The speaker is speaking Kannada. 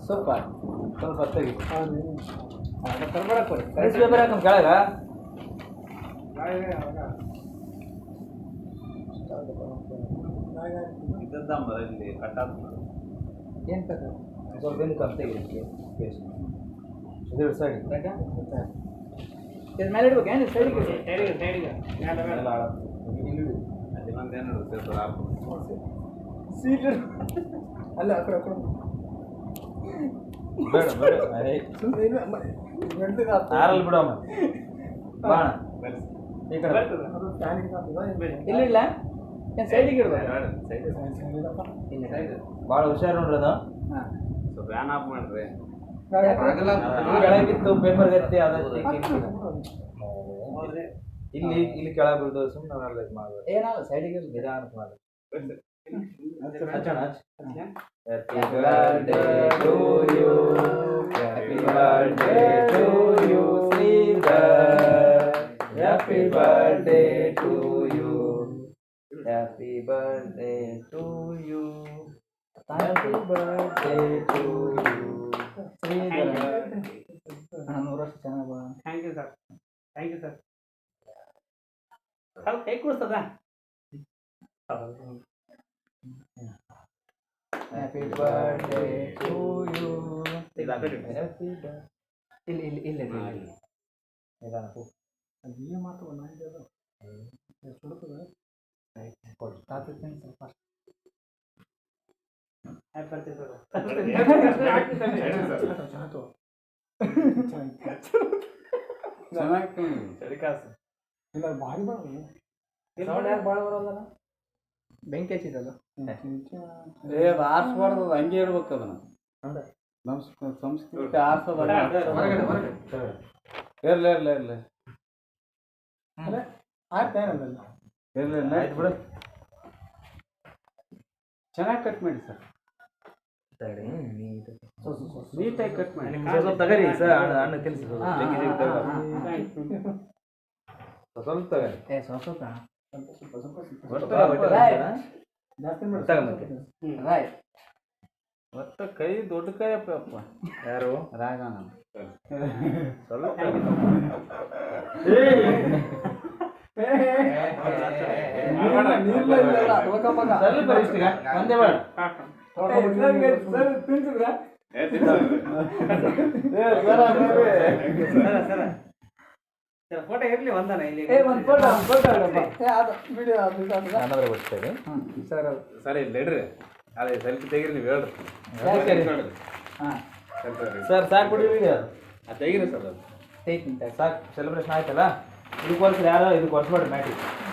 ಸೂಪರ್ ಸ್ವಲ್ಪ ಹೊತ್ತಾಗಿ ಕರ್ಬರ ಕೊಡಿ ಕರೆನ್ಸಿ ಪೇಪರ್ ಹಾಕಮ್ ಕೆಳಗ ಇದ್ದದ್ದಮ್ಮ ಇಲ್ಲಿ ಕಟ್ಟಾದ ಏನು ಕತೆ ಸ್ವಲ್ಪ ಹಿಂದಕ್ಕೆ ಹೊತ್ತಾಗಿ ಇದ್ರ ಸೈಡ್ ಇದು ಮೇಲೆ ಇಡ್ಬೇಕು ಏನು ಸೈಡಿಗೆ ಸೈಡಿಗೆ ಸೈಡಿಗೆ ಎಲ್ಲ ಹಾಳಾಗ್ತದೆ. ಇಲ್ಲಿ ಇಡು. ಇನ್ನೊಂದು ಏನು ಪೇಪರ್ ಹಾಕು ಸೀಟ್ ಅಲ್ಲ ಆ ಕಡೆ ಆ ಕಡೆ ಬೇಡ ಬೇಡ ಅರೇ ಸುಮ್ಮನೆ ಇಲ್ಲ ಗಂಟೆಗೆ ಆರಲ್ಲಿ ಬಿಡಮ್ಮ ಬಾಣ ಈ ಕಡೆ ಅದು ಫ್ಯಾನಿಗೆ ಆಗ್ತದ ಇಲ್ಲ ಇಲ್ಲ ಏನು ಸೈಡಿಗೆ ಇಡ್ಬೇಕು ಸೈಡ್ ಭಾಳ ಹುಷಾರು ನೋಡ್ರಿ ಅದು ಹಾಂ ಸ್ವಲ್ಪ ಫ್ಯಾನ್ ಆಫ್ ಮಾಡ್ರಿ ಕೆಳಗೆ ಬಿತ್ತು ಪೇಪರ್ ಗತ್ತಿ ಅದಕ್ಕೆ ಇಲ್ಲಿ ಇಲ್ಲಿ ಕೆಳಗೆ ಬೀಳ್ದು ಸುಮ್ಮನೆ ನಾವೆಲ್ಲ ಇದು ಮಾಡ್ಬೇಕು ಏನಾಗಲ್ಲ ಸೈಡಿಗೆ ನಿಧಾನಕ್ಕೆ ಮಾಡಿ ಹಚ್ಚೋಣ ಹಚ್ಚ happy birthday to you happy birthday to you Sridhar happy birthday to you happy birthday to you happy birthday to you Sridhar ಅಣ್ಣ ನೂರು ವರ್ಷ ಚೆನ್ನಾಗಿ ಬಾ thank you sir thank you sir ಸ್ವಲ್ಪ ಕೈ ಕೂಡಿಸ್ತದ ಹ್ಯಾಪಿ ಬರ್ಡೇ ಟು ಯು ಇದು ಆ ಕಡೆ ಇಡು. ಹ್ಯಾಪಿ ಇಲ್ಲಿ ಇಲ್ಲಿ ಇಲ್ಲಿ ಇಲ್ಲಿ ನಿಧಾನ ಪು ಅದೇ ಮಾತು ನಾನು ಅದು ಸುಡುತ್ತದೆ ತಾತಕ್ಕೆ ಸ್ವಲ್ಪ ಹ್ಯಾಪಿ ಬರ್ತೀವಿ ಸರ್ ಇಲ್ಲ ಭಾರಿ ಬರೋದು ಸೌಂಡ್ ಯಾಕೆ ಭಾಳ ಬರೋದಲ್ಲ ಬೆಂಕಿ ಹಚ್ಚಿದಲ್ಲ ಏ ಅದು ಆರಿಸ್ಬಾರ್ದು ಅದು ಹಂಗೆ ಇಡ್ಬೇಕು ಅದನ್ನ ನಮ್ಮ ಸ- ಸಂಸ್ಕೃತಿ ಆರಿಸೋದಲ್ಲ ಇರ್ಲಿ ಇರ್ಲಿ ಇರ್ಲಿ ಆಯ್ತು ಏನಲ್ಲ ಇರ್ಲಿ ಆಯ್ತು ಬಿಡು ಚೆನ್ನಾಗಿ ಕಟ್ ಮಾಡಿ ಸರ್ ತಡಿ ನೀಟ್ ನೀಟಾಗಿ ಕಟ್ ಮಾಡಿ ಸ್ವಲ್ಪ ತಗರಿ ಸರ್ ಹಣ್ಣು ಹಣ್ಣು ತಿನ್ಸಿ ಸ್ವಲ್ಪ ಹಾ, ಜಗ್ಗಿ ಜಗ್ಗಿ ತಗೋ. ಸ್ವಲ್ಪ ತಗರಿ ಏ ಸ್ವಲ್ಪ ಸ್ವಲ್ಪ ಒಟ್ಟು ಸ್ವಲ್ಪ ಒಟ್ಟು ರಾಯ್. ಹಾಕ್ತಾರಾ? ಜಾಸ್ತಿ ತಗೊಂಬಂತೆ. ರೈಟ್ ಒಟ್ಟು ಕೈ ದೊಡ್ಡ ಕೈ ಅಪ್ಪ ಅಪ್ಪ ಯಾರು ರಾಗಣ ಸ್ವಲ್ಪ ಸ್ವಲ್ಪ ಇಷ್ಟಿಗ ಒಂದೇ ಬೇಡ ಏ, ತಿನ್ಸು. ಸರ ಸರ ಸರ್ ಫೋಟೋ ಇರಲಿ ಒಂದನ ಇಲ್ಲಿ ಏ ಒಂದು ಫೋಟೋ ಒಂದು ಫೋಟೋ ಏ ಅದು ವಿಡಿಯೋ ಅದು ಇದು ಅದು ನಾನಾದ್ರೆ ಬಿಡ್ತೇವೆ ಹಾಂ ಸರ್ ಅದು ಸರ್ ಇಲ್ಲಿ ಇಡ್ರಿ ಅದೇ ಸೆಲ್ಫಿ ತೆಗೀರಿ ನೀವು ಹೇಳ್ರಿ ಯಾಕೆ? ನೋಡ್ರಿ. ಹಾಂ ಸ್ವಲ್ಪ ಇಡ್ರಿ. ಸರ್ ಸಾಕು ಬಿಡಿ ವಿಡಿಯೋ ಅದು ತೆಗೀರಿ ಸರ್ ಅದು ತೈತೀನಿ ಸಾಕು ಸೆಲೆಬ್ರೇಷನ್ ಆಯ್ತಲ್ಲ ಇದಕ್ಕೆ ವರ್ಷ ಯಾರೋ ಇದಕ್ಕೆ ವರ್ಷಬೇಡ್ರಿ ಮ್ಯಾಟಿ